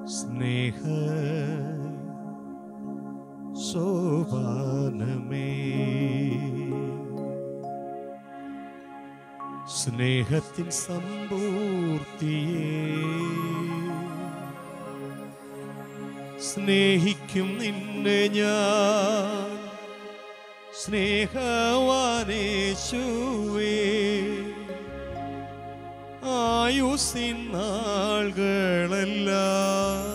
സ്നേഹ സോപാനമേ സ്നേഹത്തിൻ സമ്പൂർത്തിയേ സ്നേഹിക്കും നിന്നെ ഞാൻ സ്നേഹവാനേശുവേ ആയുസിൻ നാളുകളെല്ലാം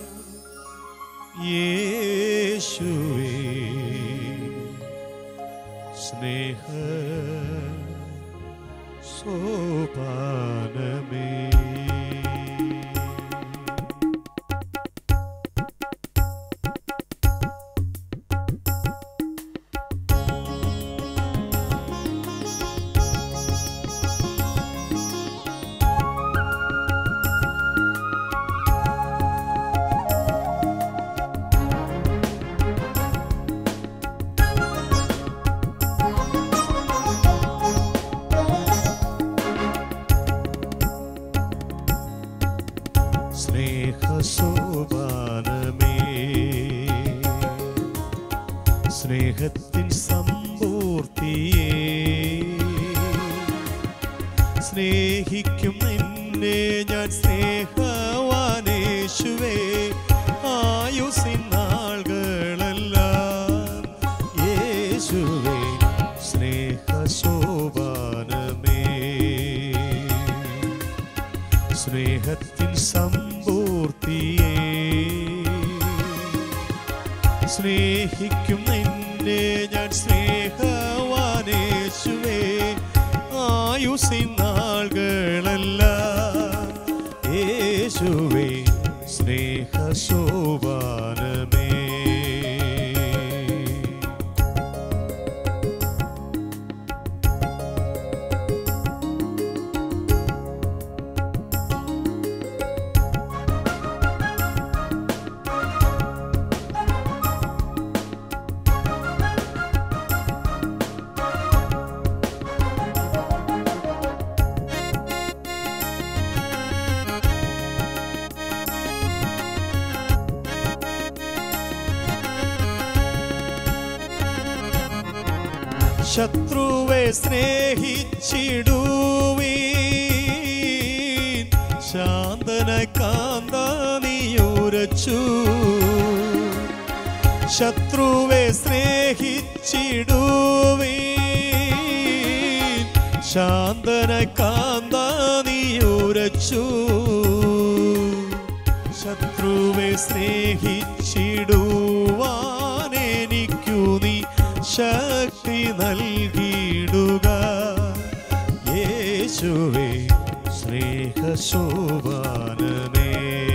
യേശുവേ സ്നേഹ സോപാനമേ സ്നേഹസോപാനമേ സ്നേഹത്തിൻ സമ്പൂർത്തിയേ സ്നേഹിക്കും നിന്നെ ഞാൻ സ്നേഹവാനേശുവേ ആയുസിൻ നാളുകളെല്ലാം യേശുവേ സ്നേഹശോഭാനമേ സ്നേഹത്തിൻ സമ്പൂർത്തിയേ സ്നേഹിക്കും നിന്നെ ഞാൻ സ്നേഹവാനേശുവേ ആയുസിൻ നാളുകളെല്ലാം യേശുവേ സ്നേഹശോഭാനമേ ശത്രുവെ സ്നേഹിച്ചിടുവീ ശാന്തന കാന്ത നീയുരച്ചു ശത്രുവെ സ്നേഹിച്ചിടുവീ ശാന്തന കാന്ത നീയുരച്ചു ശത്രുവെ സ്നേഹിച്ചിടുവാൻ എനിക്കു നീ ശക്തി നൽകിയിടുക യേശുവേ സ്നേഹശോഭാനമേ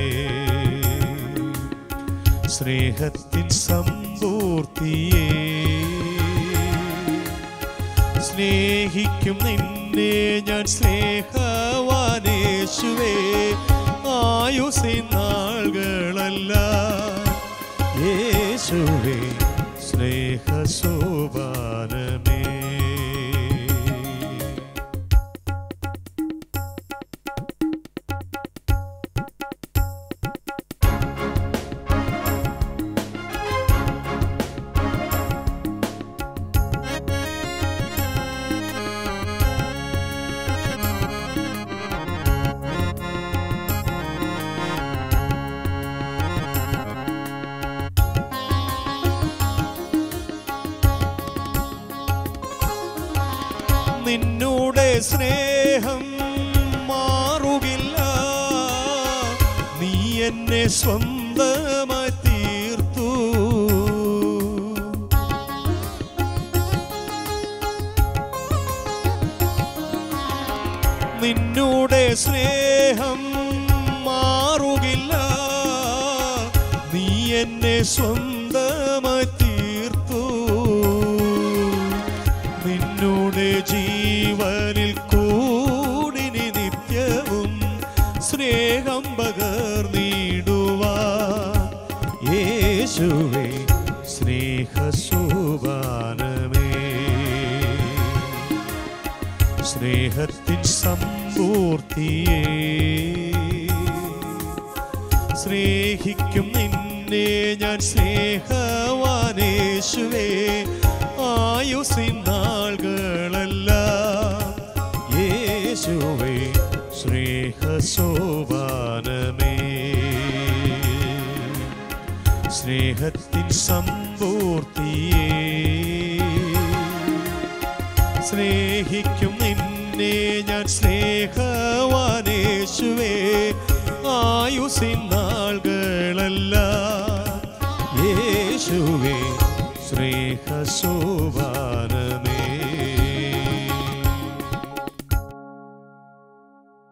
സ്നേഹത്തിൻ സമ്പൂർത്തിയേ സ്നേഹിക്കും നിന്നെ ഞാൻ സ്നേഹവാനേശുവേ ആയുസിൻ നാളുകളല്ല യേശുവേ സ്നേഹശോഭാനമേ നിന്നൂടെ സ്നേഹം മാറുകില്ല നീ എന്നെ സ്വന്തമായി തീർത്തു നിന്നൂടെ സ്നേഹം മാറുകില്ല നീ എന്നെ സ്വന്തമായി തീർത്തു നിന്നോട് ജീവനിൽ കൂടിനി നിത്യവും സ്നേഹം പകർന്നിടുവാ യേശുവേ സ്നേഹസുബാനമേ സ്നേഹത്തിൻ സമ്പൂർത്തിയേ സ്നേഹിക്കും നിന്നെ ഞാൻ സ്നേഹവാനേശുവേ ആയുസിൻ നാളുകളെല്ലാം യേശുവേ സ്നേഹസോപാനമേ സ്നേഹത്തിൻ സമ്പൂർത്തിയേ സ്നേഹിക്കും നിന്നെ ഞാൻ സ്നേഹവാനേശുവേ ആയുസിൻ